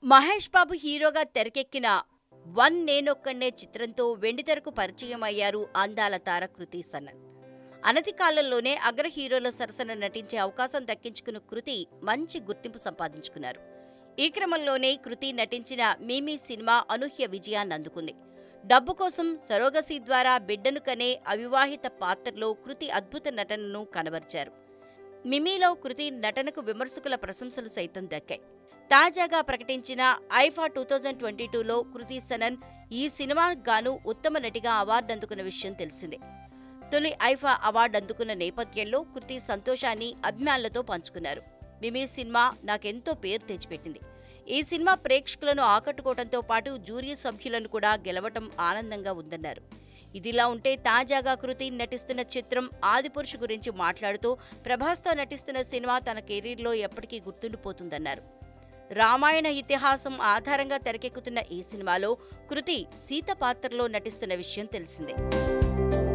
మహేష్ బాబు హీరోగా తెరకెక్కిన వన్ నేనొక్కడే చిత్రంతో వెండితెరకు పరిచయం అయ్యారు అందాల తార కృతి సన్నన్ అనతి కాలంలోనే అగ్ర హీరోల సరసన నటించే అవకాశం దక్కించుకున్న కృతి మంచి గుర్తింపు సంపాదించుకున్నారు ఈ క్రమంలోనే కృతి నటించిన మీమీ సినిమా అనూహ్య విజయాన్ని అందుకుంది డబ్బు కోసం సరోగసి ద్వారా బిడ్డను కనే అవివాహిత పాత్రలో కృతి అద్భుత నటనను కనబర్చారు మిమీలో కృతి నటనకు విమర్శకుల ప్రశంసలు సైతం దక్కాయి తాజాగా ప్రకటించిన ఐఫా టూ థౌజండ్ ట్వంటీ టూలో కృతి సనన్ ఈ సినిమాకు గాను ఉత్తమ నటిగా అవార్డు అందుకున్న విషయం తెలిసిందే తొలి ఐఫా అవార్డు అందుకున్న నేపథ్యంలో కృతి సంతోషాన్ని అభిమానులతో పంచుకున్నారు మిమీ సినిమా నాకెంతో పేరు తెచ్చిపెట్టింది ఈ సినిమా ప్రేక్షకులను ఆకట్టుకోవడంతో పాటు జ్యూరీ సభ్యులను కూడా గెలవటం ఆనందంగా ఉందన్నారు ఇదిలా ఉంటే తాజాగా కృతి నటిస్తున్న చిత్రం ఆదిపురుషు గురించి మాట్లాడుతూ ప్రభాస్తో నటిస్తున్న సినిమా తన కెరీర్లో ఎప్పటికీ గుర్తుండిపోతుందన్నారు రామాయణ ఇతిహాసం ఆధారంగా తెరకెక్కుతున్న ఈ సినిమాలో కృతి సీత పాత్రలో నటిస్తున్న విషయం తెలిసిందే